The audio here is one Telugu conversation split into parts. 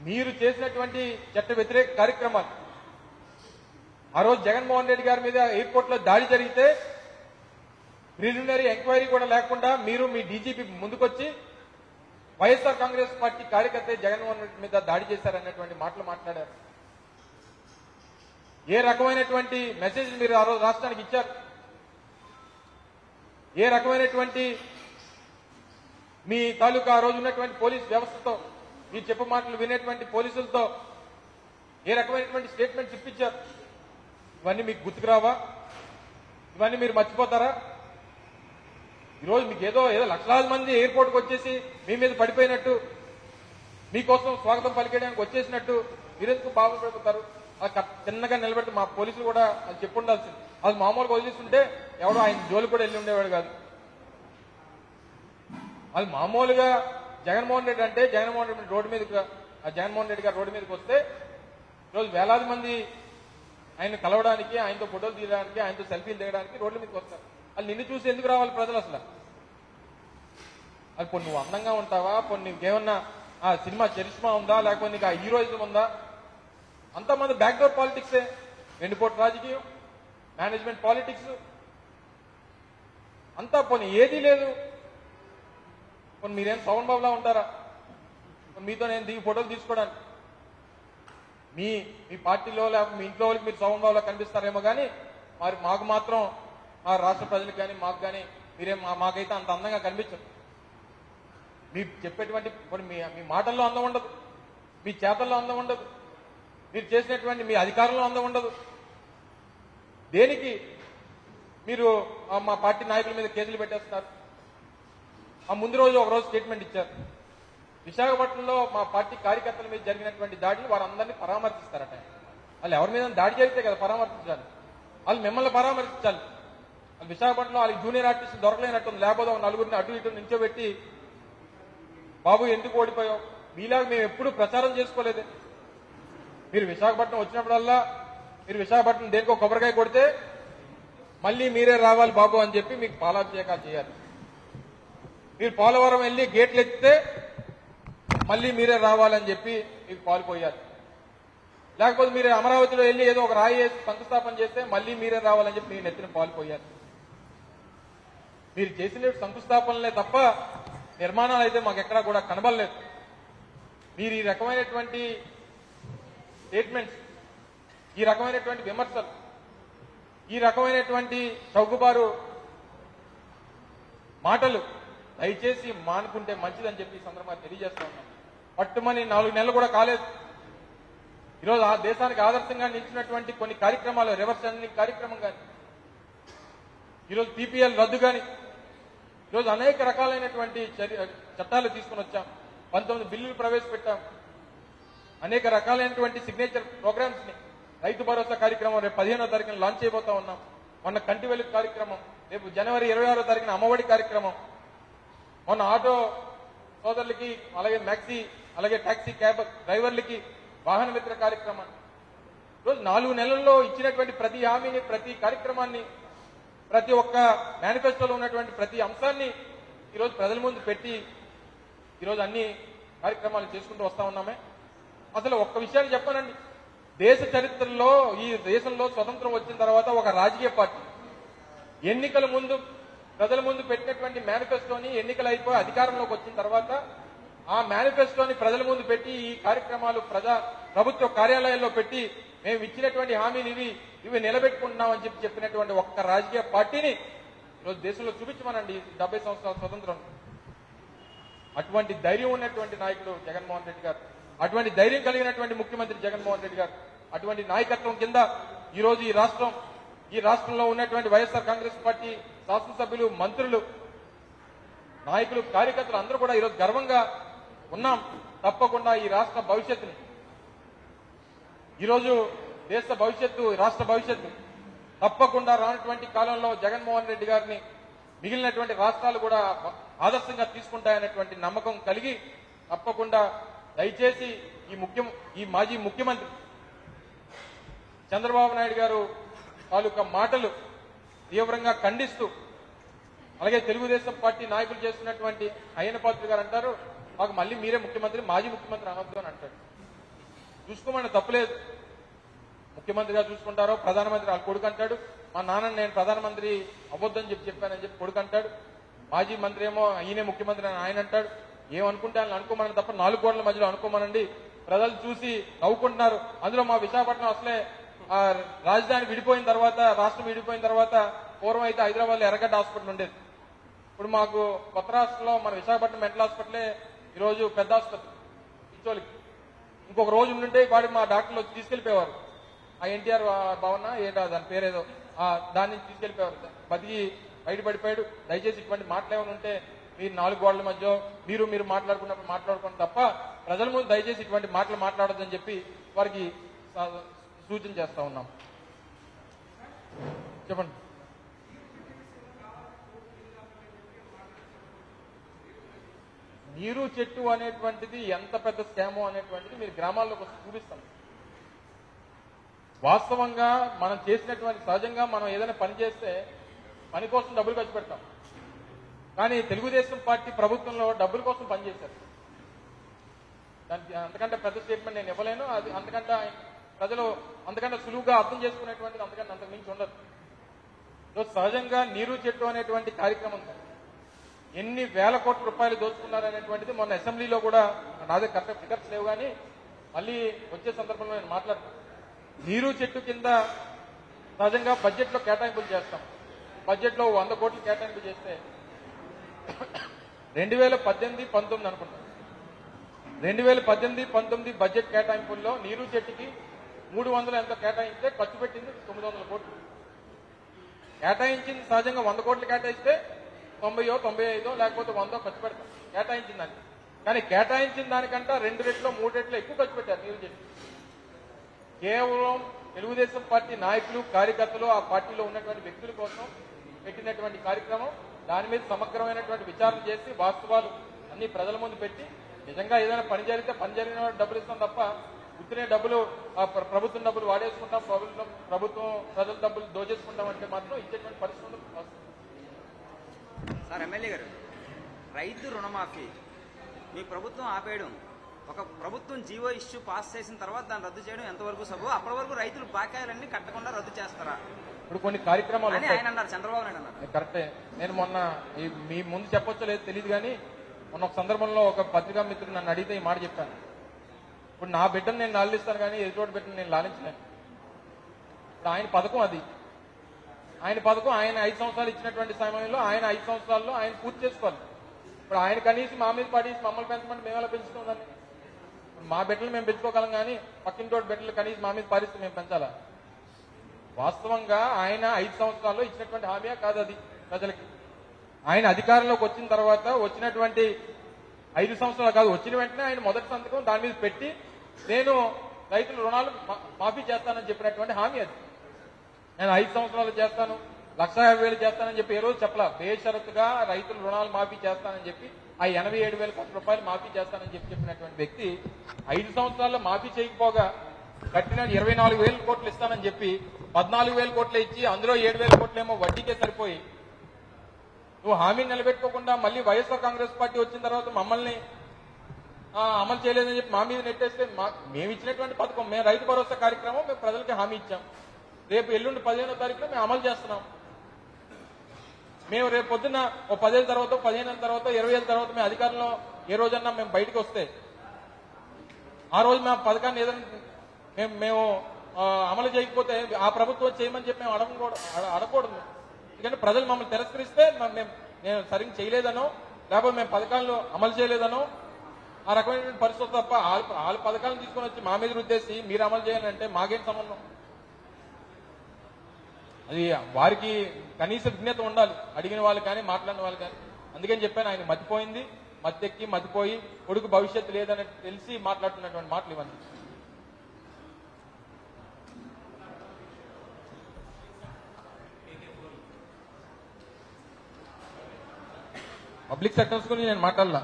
మీరు చేసినటువంటి చట్ట వ్యతిరేక కార్యక్రమాలు ఆ రోజు జగన్మోహన్ రెడ్డి గారి మీద ఎయిర్పోర్ట్ లో దాడి జరిగితే ప్రిలిమినరీ ఎంక్వైరీ కూడా లేకుండా మీరు మీ డీజీపీ ముందుకొచ్చి వైఎస్ఆర్ కాంగ్రెస్ పార్టీ కార్యకర్త జగన్మోహన్ రెడ్డి మీద దాడి చేశారన్నటువంటి మాటలు మాట్లాడారు ఏ రకమైనటువంటి మెసేజ్ మీరు ఆ రోజు రాష్ట్రానికి ఇచ్చారు ఏ రకమైనటువంటి మీ తాలూకా ఆ రోజు ఉన్నటువంటి పోలీస్ వ్యవస్థతో మీ చెప్పు మాటలు వినేటువంటి పోలీసులతో ఏ రకమైనటువంటి స్టేట్మెంట్స్ ఇప్పించారు ఇవన్నీ మీకు గుర్తుకురావా ఇవన్నీ మీరు మర్చిపోతారా ఈరోజు మీకు ఏదో ఏదో లక్షలాది మంది ఎయిర్పోర్ట్కి వచ్చేసి మీ మీద పడిపోయినట్టు మీకోసం స్వాగతం పలికేయడానికి వచ్చేసినట్టు మీరెందుకు బాధపడిపోతారు అది కట్- చిన్నగా నిలబెడితే మా పోలీసులు కూడా అది చెప్పు ఉండాల్సింది అది మామూలుగా వదిలేస్తుంటే ఎవడో ఆయన జోలు కూడా వెళ్ళి ఉండేవాడు కాదు అది మామూలుగా జగన్మోహన్ రెడ్డి అంటే జగన్మోహన్ రెడ్డి రోడ్డు మీదకి ఆ జగన్మోహన్ రెడ్డి గారు రోడ్డు మీదకి వస్తే ఈరోజు వేలాది మంది ఆయన కలవడానికి ఆయనతో ఫోటోలు తీయడానికి ఆయనతో సెల్ఫీలు దిగడానికి రోడ్ల మీదకి వస్తారు వాళ్ళు నిన్ను చూసి ఎందుకు రావాలి ప్రజలు అసలు అది కొన్ని నువ్వు అందంగా ఉంటావా కొన్ని నీకేమన్నా ఆ సినిమా చరిష్మా ఉందా లేకపోతే నీకు ఆ హీరోయిజం ఉందా అంతమంది బ్యాక్డోర్ పాలిటిక్సే వెండిపోటు రాజకీయం మేనేజ్మెంట్ పాలిటిక్స్ అంతా పోనీ ఏదీ లేదు కొన్ని మీరేం సౌండ్ బాబులా ఉంటారా పోనీ మీతో నేను దిగి ఫోటోలు తీసుకోవడానికి మీ మీ పార్టీలో లేకపోతే మీ ఇంట్లో వాళ్ళకి మీరు సౌండ్ బాబులా కనిపిస్తారేమో కానీ మరి మాకు మాత్రం మా రాష్ట్ర ప్రజలకు కానీ మాకు కానీ మీరేం మా- మాకైతే అంత అందంగా కనిపించరు మీరు చెప్పేటువంటి కొన్ని మీ మీ మాటల్లో అందం ఉండదు మీ చేతల్లో అందం ఉండదు మీరు చేసినటువంటి మీ అధికారంలో అందం ఉండదు దేనికి మీరు ఆ, మా పార్టీ నాయకుల మీద కేసులు పెట్టేస్తున్నారు ఆ ముందు రోజు ఒక రోజు స్టేట్మెంట్ ఇచ్చారు విశాఖపట్నంలో మా పార్టీ కార్యకర్తల మీద జరిగినటువంటి దాడిని వారందరినీ పరామర్శిస్తారట వాళ్ళు ఎవరి మీద దాడి జరిగితే కదా పరామర్శించాలి వాళ్ళు మిమ్మల్ని పరామర్శించాలి వాళ్ళు విశాఖపట్నంలో వాళ్ళకి జూనియర్ ఆర్టిస్ట్ దొరకలేనట్టుంది లేకపోతే ఒక నలుగురిని అటు ఇటు నించోబెట్టి బాబు ఎందుకు ఓడిపోయావు మీలాగా మేము ఎప్పుడు ప్రచారం చేసుకోలేదు మీరు విశాఖపట్నం వచ్చినప్పుడల్లా మీరు విశాఖపట్నం దేనికో కొబ్బరికాయ కొడితే మళ్ళీ మీరే రావాలి బాబు అని చెప్పి మీకు పాలాభిషేకాలు చేయాలి మీరు పోలవరం వెళ్ళి గేట్లు ఎత్తితే మళ్ళీ మీరే రావాలని చెప్పి మీకు పాలు పోయాలి లేకపోతే మీరు అమరావతిలో వెళ్ళి ఏదో ఒక రాయి వేసి శంకుస్థాపన చేస్తే మళ్ళీ మీరే రావాలని చెప్పి మీరు నెత్తిన పాలు పోయాలి మీరు చేసిన శంకుస్థాపనలే తప్ప నిర్మాణాలు అయితే మాకు ఎక్కడా కూడా కనబడలేదు మీరు ఈ రకమైనటువంటి స్టేట్మెంట్స్ ఈ రకమైనటువంటి విమర్శలు ఈ రకమైనటువంటి చౌకబారు మాటలు దయచేసి మానుకుంటే మంచిదని చెప్పి ఈ సందర్భంగా తెలియజేస్తా ఉన్నాం పట్టుమని నాలుగు నెలలు కూడా కాలేదు ఈరోజు ఆ దేశానికి ఆదర్శంగా నిలిచినటువంటి కొన్ని కార్యక్రమాలు రివర్స్ ఎంజినింగ్ కార్యక్రమం కానీ ఈరోజు పీపీఎల్ రద్దు కానీ ఈరోజు అనేక రకాలైనటువంటి చర్య- చట్టాలు తీసుకుని వచ్చాం పంతొమ్మిది బిల్లులు ప్రవేశపెట్టాం అనేక రకాలైనటువంటి సిగ్నేచర్ ప్రోగ్రామ్స్ ని రైతు భరోసా కార్యక్రమం రేపు పదిహేనో తారీఖున లాంచ్ చేయబోతా ఉన్నాం మొన్న కంటి వెలుగు కార్యక్రమం రేపు జనవరి ఇరవై ఆరో తారీఖున అమ్మఒడి కార్యక్రమం మొన్న ఆటో సోదరులకి అలాగే మ్యాక్సీ అలాగే టాక్సీ క్యాబ్ డ్రైవర్లకి వాహన మిత్ర కార్యక్రమం రోజు నాలుగు నెలల్లో ఇచ్చినటువంటి ప్రతి హామీని ప్రతి కార్యక్రమాన్ని ప్రతి ఒక్క మేనిఫెస్టోలో ఉన్నటువంటి ప్రతి అంశాన్ని ఈరోజు ప్రజల ముందు పెట్టి ఈరోజు అన్ని కార్యక్రమాలు చేసుకుంటూ వస్తా ఉన్నామే అసలు ఒక్క విషయాన్ని చెప్పానండి దేశ చరిత్రలో ఈ దేశంలో స్వతంత్రం వచ్చిన తర్వాత ఒక రాజకీయ పార్టీ ఎన్నికల ముందు ప్రజల ముందు పెట్టినటువంటి మేనిఫెస్టోని ఎన్నికలు అయిపోయి అధికారంలోకి వచ్చిన తర్వాత ఆ మేనిఫెస్టోని ప్రజల ముందు పెట్టి ఈ కార్యక్రమాలు ప్రజా ప్రభుత్వ కార్యాలయాల్లో పెట్టి మేము ఇచ్చినటువంటి హామీలు ఇవి ఇవి నిలబెట్టుకుంటున్నామని చెప్పి చెప్పినటువంటి ఒక్క రాజకీయ పార్టీని ఈరోజు దేశంలో చూపించమనండి ఈ డెబ్బై సంవత్సరాల స్వతంత్రం అటువంటి ధైర్యం ఉన్నటువంటి నాయకుడు జగన్మోహన్ రెడ్డి గారు అటువంటి ధైర్యం కలిగినటువంటి ముఖ్యమంత్రి జగన్మోహన్ రెడ్డి గారు అటువంటి నాయకత్వం కింద ఈ రోజు ఈ రాష్ట్రం ఈ రాష్ట్రంలో ఉన్నటువంటి వైఎస్ఆర్ కాంగ్రెస్ పార్టీ శాసనసభ్యులు మంత్రులు నాయకులు కార్యకర్తలు అందరూ కూడా ఈరోజు గర్వంగా ఉన్నాం తప్పకుండా ఈ రాష్ట్ర భవిష్యత్తుని ఈరోజు దేశ భవిష్యత్తు రాష్ట్ర భవిష్యత్తు తప్పకుండా రానటువంటి కాలంలో జగన్మోహన్ రెడ్డి గారిని మిగిలినటువంటి రాష్ట్రాలు కూడా ఆదర్శంగా తీసుకుంటాయనేటువంటి నమ్మకం కలిగి తప్పకుండా దయచేసి ఈ ముఖ్యం ఈ మాజీ ముఖ్యమంత్రి చంద్రబాబు నాయుడు గారు తాలూకా మాటలు తీవ్రంగా ఖండిస్తూ అలాగే తెలుగుదేశం పార్టీ నాయకులు చేస్తున్నటువంటి అయ్యన పాత్ర గారు అంటారు మాకు మళ్ళీ మీరే ముఖ్యమంత్రి మాజీ ముఖ్యమంత్రి అనొద్దు అని అంటాడు చూసుకోమని తప్పులేదు ముఖ్యమంత్రిగా చూసుకుంటారో ప్రధానమంత్రి వాళ్ళ కొడుకు అంటాడు మా నాన్న నేను ప్రధానమంత్రి అవ్వద్దని చెప్పి చెప్పానని చెప్పి కొడుకు అంటాడు మాజీ మంత్రి ఏమో ఈయనే ముఖ్యమంత్రి అని ఆయన అంటాడు ఏమనుకుంటే ఆయన అనుకోమని తప్ప నాలుగు గోడల మధ్యలో అనుకోమనండి ప్రజలు చూసి నవ్వుకుంటున్నారు అందులో మా విశాఖపట్నం అసలే ఆ రాజధాని విడిపోయిన తర్వాత రాష్ట్రం విడిపోయిన తర్వాత పూర్వం అయితే హైదరాబాద్ లో ఎర్రగడ్డ హాస్పిటల్ ఉండేది ఇప్పుడు మాకు కొత్త రాష్ట్రంలో మన విశాఖపట్నం మెంటల్ హాస్పిటలే ఈరోజు పెద్ద ఆసుపత్రి పిచ్చోళ్ళకి ఇంకొక రోజు ఉండుంటే వాడి మా డాక్టర్లు వచ్చి తీసుకెళ్లిపోయేవారు ఆ ఎన్టీఆర్ భవన్ ఏంటో దాని పేరేదో ఆ దాని నుంచి తీసుకెళ్లిపోయేవారు బతికి బయటపడిపోయాడు దయచేసి ఇటువంటి మాటలు ఏమైనా ఉంటే మీరు నాలుగు గోడల మధ్య మీరు మీరు మాట్లాడుకున్నప్పుడు మాట్లాడుకోండి తప్ప ప్రజల ముందు దయచేసి ఇటువంటి మాటలు మాట్లాడొద్దని చెప్పి వారికి స- సూచన చేస్తా ఉన్నాం చెప్పండి నీరు చెట్టు అనేటువంటిది ఎంత పెద్ద స్కామో అనేటువంటిది మీరు గ్రామాల్లోకి వచ్చి చూపిస్తాం వాస్తవంగా మనం చేసినటువంటి సహజంగా మనం ఏదైనా పని చేస్తే పని కోసం డబ్బులు ఖర్చు పెడతాం కానీ తెలుగుదేశం పార్టీ ప్రభుత్వంలో డబ్బుల కోసం పనిచేశారు దానికి అంతకంటే పెద్ద స్టేట్మెంట్ నేను ఇవ్వలేను అది అంతకంటే ఆయన- ప్రజలు అంతకంటే సులువుగా అర్థం చేసుకునేటువంటిది అంతకంటే అంతకు మించి ఉండదు ఈరోజు సహజంగా నీరు చెట్టు అనేటువంటి కార్యక్రమం ఉంది ఎన్ని వేల కోట్ల రూపాయలు దోచుకున్నారు అనేటువంటిది మొన్న అసెంబ్లీలో కూడా నా దగ్గర కరెక్ట్ ఫిగర్స్ లేవు కానీ మళ్ళీ వచ్చే సందర్భంలో నేను మాట్లాడతాను నీరు చెట్టు కింద సహజంగా బడ్జెట్ లో కేటాయింపులు చేస్తాం బడ్జెట్ లో వంద కోట్లు కేటాయింపు చేస్తే రెండు వేల పద్దెనిమిది పంతొమ్మిది అనుకుంటాం రెండు వేల పద్దెనిమిది పంతొమ్మిది బడ్జెట్ కేటాయింపుల్లో నీరు చెట్టుకి మూడు వందలు ఎంతో కేటాయిస్తే ఖర్చు పెట్టింది తొమ్మిది వందల కోట్లు కేటాయించింది సహజంగా వంద కోట్లు కేటాయిస్తే తొంభైయో తొంభై ఐదో లేకపోతే వందో ఖర్చు పెడతాం కేటాయించిన దాన్ని కానీ కేటాయించిన దానికంటే రెండు రెట్లు మూడు రెట్లు ఎక్కువ ఖర్చు పెట్టారు నీరు చెట్టు కేవలం తెలుగుదేశం పార్టీ నాయకులు కార్యకర్తలు ఆ పార్టీలో ఉన్నటువంటి వ్యక్తుల కోసం పెట్టినటువంటి కార్యక్రమం దాని మీద సమగ్రమైనటువంటి విచారణ చేసి వాస్తవాలు అన్ని ప్రజల ముందు పెట్టి నిజంగా ఏదైనా పని జరిగితే పని జరిగిన వాడికి డబ్బులు ఇస్తాం తప్ప ఉత్తినే డబ్బులు ఆ ప్ర- ప్రభుత్వం డబ్బులు వాడేసుకుంటాం ప్రభుత్వం ప్రభుత్వం ప్రజల డబ్బులు దోచేసుకుంటాం అంటే మాత్రం ఇచ్చేటువంటి పరిస్థితి ఉండదు. సార్ ఎమ్మెల్యే గారు రైతు రుణమాఫీ మీ ప్రభుత్వం ఆపేయడం ఒక ప్రభుత్వం జీవో ఇష్యూ పాస్ చేసిన తర్వాత దాన్ని రద్దు చేయడం ఎంతవరకు సబు అప్పటి వరకు రైతులు బాకాయలన్నీ కట్టకుండా రద్దు చేస్తారా ఇప్పుడు కొన్ని కార్యక్రమాలు అని ఉంటాయి ఆయన అన్నారు చంద్రబాబు నాయుడు అన్నారు అది కరెక్టే నేను మొన్న ఈ మీ ముందు చెప్పొచ్చో లేదో తెలియదు కానీ మొన్న ఒక సందర్భంలో ఒక పత్రికా మిత్రుడు నన్ను అడిగితే ఈ మాట చెప్పాను ఇప్పుడు నా బిడ్డను నేను లాలిస్తాను కానీ ఎదుటి బిడ్డను నేను లాలించలేను ఇప్పుడు ఆయన పథకం అది ఆయన పథకం ఆయన ఐదు సంవత్సరాలు ఇచ్చినటువంటి సమయంలో ఆయన ఐదు సంవత్సరాల్లో ఆయన పూర్తి చేసుకోవాలి ఇప్పుడు ఆయన కనీసం మా మీద పడేసి మమ్మల్ని పెంచమంటే మేము ఎలా పెంచుతుందండి ఇప్పుడు మా బిడ్డలు మేము పెంచుకోగలం కానీ పక్కింటోటి బిడ్డలు కనీసం మా మీద పారిస్తే మేము పెంచాలా వాస్తవంగా ఆయన ఐదు సంవత్సరాల్లో ఇచ్చినటువంటి హామీయా కాదు అది ప్రజలకి ఆయన అధికారంలోకి వచ్చిన తర్వాత వచ్చినటువంటి ఐదు సంవత్సరాలు కాదు వచ్చిన వెంటనే ఆయన మొదటి సంతకం దాని మీద పెట్టి నేను రైతుల రుణాలు మా- మాఫీ చేస్తానని చెప్పినటువంటి హామీ అది నేను ఐదు సంవత్సరాలు చేస్తాను లక్ష యాభై వేలు చేస్తానని చెప్పి ఏ రోజు చెప్పలా బేషరతుగా రైతుల రుణాలు మాఫీ చేస్తానని చెప్పి ఆ ఎనభై ఏడు వేల కోట్ల రూపాయలు మాఫీ చేస్తానని చెప్పి చెప్పినటువంటి వ్యక్తి ఐదు సంవత్సరాల్లో మాఫీ చేయకపోగా కట్టిన ఇరవై నాలుగు వేల కోట్లు ఇస్తానని చెప్పి పద్నాలుగు వేల కోట్లు ఇచ్చి అందులో ఏడు వేల కోట్లు ఏమో వడ్డీకే సరిపోయి నువ్వు హామీని నిలబెట్టుకోకుండా మళ్ళీ వైఎస్ఆర్ కాంగ్రెస్ పార్టీ వచ్చిన తర్వాత మమ్మల్ని ఆ, అమలు చేయలేదని చెప్పి మా మీద నెట్టేస్తే మా మేము ఇచ్చినటువంటి పథకం మేము రైతు భరోసా కార్యక్రమం మేము ప్రజలకి హామీ ఇచ్చాం రేపు ఎల్లుండి పదిహేనో తారీఖున మేము అమలు చేస్తున్నాం మేము రేపు పొద్దున్న ఓ పదేళ్ళ తర్వాత పదిహేను ఏళ్ళ తర్వాత ఇరవై ఏళ్ళ తర్వాత మేము అధికారంలో ఏ రోజన్నా మేము బయటకు వస్తే ఆ రోజు మేము పథకాన్ని ఏదైనా మేము మేము ఆ, అమలు చేయకపోతే ఆ ప్రభుత్వం చేయమని చెప్పి మేము అడగకూడదు అడ- అడగకూడదు ఎందుకంటే ప్రజలు మమ్మల్ని తిరస్కరిస్తే మ- మేము నేను సరిగ్గా చేయలేదనో లేకపోతే మేము పథకాలను అమలు చేయలేదనో ఆ రకమైనటువంటి పరిస్థితి తప్ప వాళ్ళ వాళ్ళ పథకాలను తీసుకొని వచ్చి మా మీద రుద్దేసి మీరు అమలు చేయాలంటే మాకేం సంబంధం అది వారికి కనీస విజ్ఞత ఉండాలి అడిగిన వాళ్ళు కానీ మాట్లాడిన వాళ్ళు కానీ అందుకని చెప్పాను ఆయన మతిపోయింది మత్తెక్కి మతిపోయి కొడుకు భవిష్యత్తు లేదని తెలిసి మాట్లాడుతున్నటువంటి మాటలు ఇవన్నీ పబ్లిక్ సెక్టర్స్ గురించి నేను మాట్లాడలా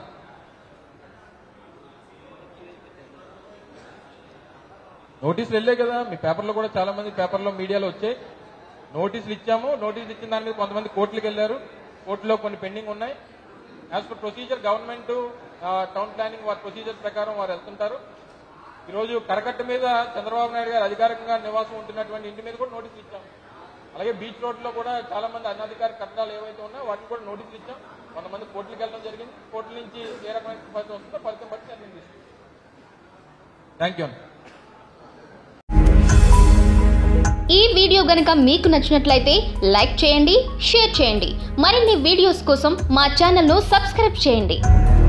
నోటీసులు వెళ్ళే కదా మీ పేపర్లో కూడా చాలా మంది పేపర్లో మీడియాలో వచ్చాయి నోటీసులు ఇచ్చాము నోటీసులు ఇచ్చిన దాని మీద కొంతమంది కోర్టులకు వెళ్ళారు కోర్టులో కొన్ని పెండింగ్ ఉన్నాయి as per procedure government town planning వారి ప్రొసీజర్ ప్రకారం వారు వెళ్తుంటారు ఈరోజు కరకట్ట మీద చంద్రబాబు నాయుడు గారు అధికారికంగా నివాసం ఉంటున్నటువంటి ఇంటి మీద కూడా నోటీసులు ఇచ్చాం అలాగే బీచ్ రోడ్ లో కూడా చాలా మంది అనధికార కట్టడాలు ఏవైతే ఉన్నాయో వాటికి కూడా నోటీసులు ఇచ్చాం కొంతమంది కోర్టులకు వెళ్ళడం జరిగింది కోర్టుల నుంచి ఏ రకమైన ఫలితం వస్తుందో ఫలితం బట్టి నిర్ణయం తీసుకుంటాం థ్యాంక్ యూ ఈ వీడియో గనుక మీకు నచ్చినట్లయితే లైక్ చేయండి షేర్ చేయండి మరిన్ని వీడియోస్ కోసం మా ఛానల్ను సబ్స్క్రైబ్ చేయండి